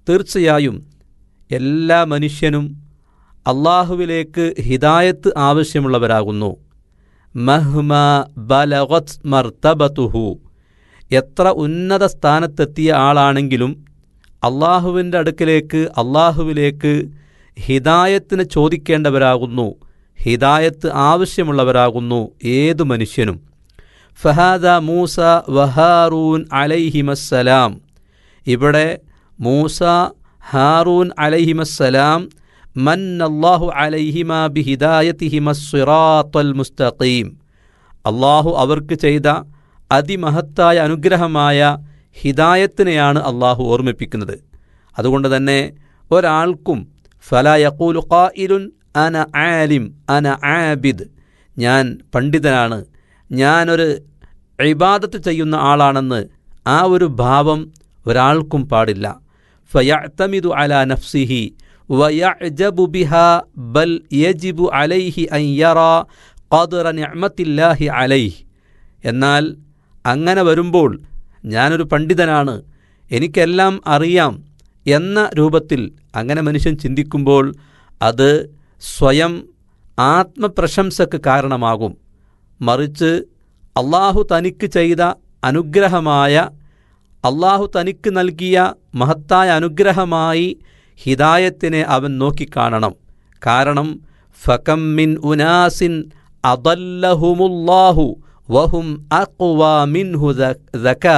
തീർച്ചയായും എല്ലാ മനുഷ്യനും അള്ളാഹുവിലേക്ക് ഹിദായത്ത് ആവശ്യമുള്ളവരാകുന്നു മഹ്മ ബലഗത് മർത്തബത്തുഹു എത്ര ഉന്നത സ്ഥാനത്തെത്തിയ ആളാണെങ്കിലും അള്ളാഹുവിൻ്റെ അടുക്കലേക്ക് അള്ളാഹുവിലേക്ക് ഹിദായത്തിന് ചോദിക്കേണ്ടവരാകുന്നു ഹിദായത്ത് ആവശ്യമുള്ളവരാകുന്നു ഏതു മനുഷ്യനും ഫഹാദ മൂസ വഹാറൂൻ അലൈഹിമസ്സലാം ഇവിടെ മൂസ ഹാറൂൻ അലൈഹിമസ്സലാം മൻ അള്ളാഹു അലൈഹിമ ബിഹിദായത്തിഹിമസ്വിറാത്തൽ മുസ്തഖീം അള്ളാഹു അവർക്ക് ചെയ്ത അതിമഹത്തായ അനുഗ്രഹമായ ഹിദായത്തിനെയാണ് അള്ളാഹു ഓർമ്മിപ്പിക്കുന്നത് അതുകൊണ്ട് തന്നെ ഒരാൾക്കും ഫല യക്കൂലു ഖായിലുൻ അന ആലിം അന ആബിദ് ഞാൻ പണ്ഡിതനാണ് ഞാനൊരു ഇബാദത്ത് ചെയ്യുന്ന ആളാണെന്ന് ആ ഒരു ഭാവം ഒരാൾക്കും പാടില്ല ഫയഅ്തമിദു അലാ നഫ്സിഹി വയഅ്ജബു ബിഹാ ബൽ യജിബു അലൈഹി അൻ യറാ ഖദ്റ നിഅമത്തില്ലാഹി അലൈഹി എന്നാൽ അങ്ങനെ വരുമ്പോൾ ഞാനൊരു പണ്ഡിതനാണ് എനിക്കെല്ലാം അറിയാം എന്ന രൂപത്തിൽ അങ്ങനെ മനുഷ്യൻ ചിന്തിക്കുമ്പോൾ അത് സ്വയം ആത്മപ്രശംസക്ക് കാരണമാകും മറിച്ച് അള്ളാഹു തനിക്ക് ചെയ്ത അനുഗ്രഹമായ അള്ളാഹു തനിക്ക് നൽകിയ മഹത്തായ അനുഗ്രഹമായി ഹിദായത്തിനെ അവൻ നോക്കിക്കാണണം കാരണം ഫകം മിൻ ഉനാസിൻ അദല്ലഹുമുല്ലാഹു വഹും അഖ്വാ മിൻഹു ദക്കാ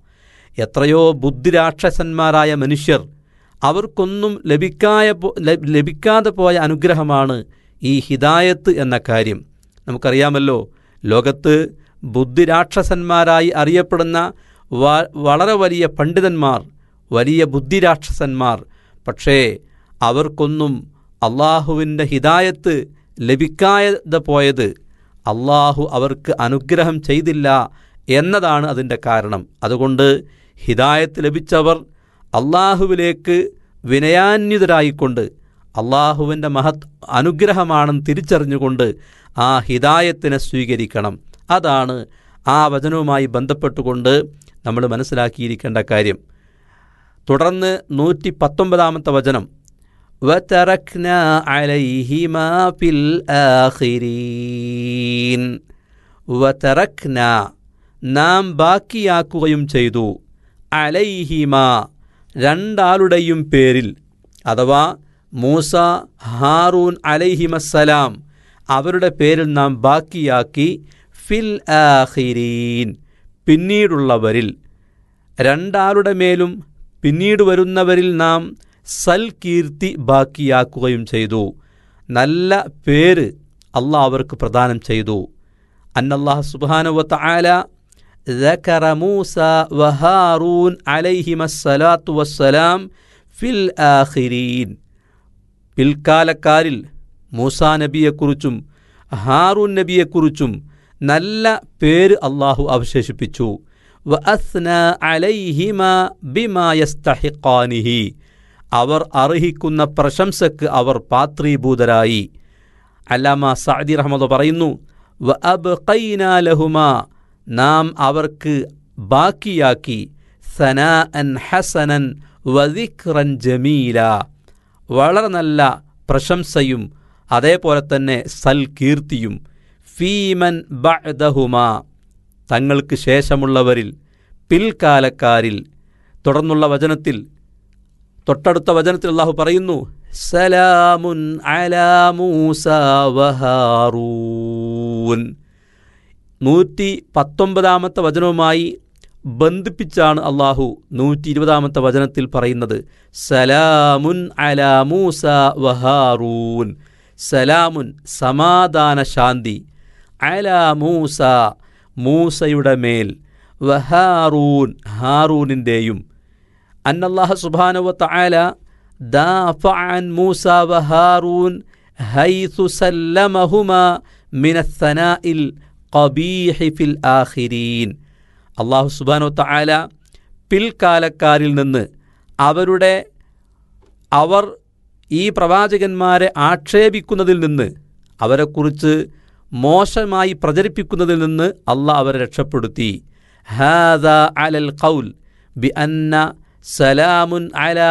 എത്രയോ ബുദ്ധിരാക്ഷസന്മാരായ മനുഷ്യർ അവർക്കൊന്നും ലഭിക്കായ ലഭിക്കാതെ പോയ അനുഗ്രഹമാണ് ഈ ഹിദായത്ത് എന്ന കാര്യം നമുക്കറിയാമല്ലോ ലോകത്ത് ബുദ്ധിരാക്ഷസന്മാരായി അറിയപ്പെടുന്ന വളരെ വലിയ പണ്ഡിതന്മാർ വലിയ ബുദ്ധിരാക്ഷസന്മാർ പക്ഷേ അവർക്കൊന്നും അള്ളാഹുവിൻ്റെ ഹിദായത്ത് ലഭിക്കാതെ പോയത് അള്ളാഹു അവർക്ക് അനുഗ്രഹം ചെയ്തില്ല എന്നതാണ് അതിൻ്റെ കാരണം അതുകൊണ്ട് ഹിദായത്ത് ലഭിച്ചവർ അള്ളാഹുവിലേക്ക് വിനയാന്വിതരായിക്കൊണ്ട് അള്ളാഹുവിൻ്റെ മഹത് അനുഗ്രഹമാണെന്ന് തിരിച്ചറിഞ്ഞുകൊണ്ട് ആ ഹിദായത്തിനെ സ്വീകരിക്കണം അതാണ് ആ വചനവുമായി ബന്ധപ്പെട്ടുകൊണ്ട് നമ്മൾ മനസ്സിലാക്കിയിരിക്കേണ്ട കാര്യം തുടർന്ന് നൂറ്റി പത്തൊമ്പതാമത്തെ വചനം وتركنا عليهما في الآخرين وتركنا നാം ബാക്കിയാക്കുകയും ചെയ്തു അലൈഹിമ രണ്ടാളുടെയും പേരിൽ അഥവാ മൂസ ഹാറൂൻ അലൈഹിമസ്സലാം അവരുടെ പേരിൽ നാം ബാക്കിയാക്കി ഫിൽ ആഹിരീൻ പിന്നീടുള്ളവരിൽ രണ്ടാളുടെ മേലും പിന്നീട് വരുന്നവരിൽ നാം സൽകീർത്തി ബാക്കിയാക്കുകയും ചെയ്തു നല്ല പേര് അള്ളാഹ് അവർക്ക് പ്രദാനം ചെയ്തു അന്നല്ലാഹ് സുബാനുവത്ത ആല ذكر موسى وهارون عليهما الصلاة والسلام في الآخرين പിൽക്കാലക്കാരിൽ മൂസാ നബിയെക്കുറിച്ചും ഹാറൂൻ നബിയെക്കുറിച്ചും നല്ല പേര് അള്ളാഹു അവശേഷിപ്പിച്ചു വഅസ്ന അലൈഹിമ ബിമാ യസ്തഹിഖാനിഹി അവർ അർഹിക്കുന്ന പ്രശംസക്ക് അവർ പാത്രീഭൂതരായി അല്ലാമ സഅദി റഹ്മദ് പറയുന്നു വ അബ്ഖൈന ലഹുമ നാം അവർക്ക് ബാക്കിയാക്കി സനാ അൻ ഹസനൻ വദിഖ്റൻ ജമീല വളരെ നല്ല പ്രശംസയും അതേപോലെ തന്നെ സൽകീർത്തിയും ഫീമൻ ബഅദഹുമ തങ്ങൾക്ക് ശേഷമുള്ളവരിൽ പിൽക്കാലക്കാരിൽ തുടർന്നുള്ള വചനത്തിൽ തൊട്ടടുത്ത വചനത്തിൽ അള്ളാഹു പറയുന്നു സലാമുൻ അലാ മൂസ വഹാറൂൻ നൂറ്റി പത്തൊമ്പതാമത്തെ വചനവുമായി ബന്ധിപ്പിച്ചാണ് അള്ളാഹു നൂറ്റി ഇരുപതാമത്തെ വചനത്തിൽ പറയുന്നത് സലാമുൻ അലാ മൂസ വഹാറൂൻ സലാമുൻ സമാധാന ശാന്തി അലാ മൂസ മൂസയുടെ മേൽ വഹാറൂൻ ഹാറൂനിൻ്റെയും അന്നല്ലാഹ സുബാനുവത്ത ആല ദാഫഅൻ മൂസ വഹാറൂൻ ഹൈസു സല്ലമഹുമ മിനസ്സനാഇൽ ഖബീഹി ഫിൽ ആഖിരീൻ അള്ളാഹു സുബാനുവത്ത ആല പിൽക്കാലക്കാരിൽ നിന്ന് അവരുടെ അവർ ഈ പ്രവാചകന്മാരെ ആക്ഷേപിക്കുന്നതിൽ നിന്ന് അവരെക്കുറിച്ച് മോശമായി പ്രചരിപ്പിക്കുന്നതിൽ നിന്ന് അള്ളാഹ് അവരെ രക്ഷപ്പെടുത്തി ഹാദ അലൽ ഖൗൽ ബി അന്ന സലാമുൻ അല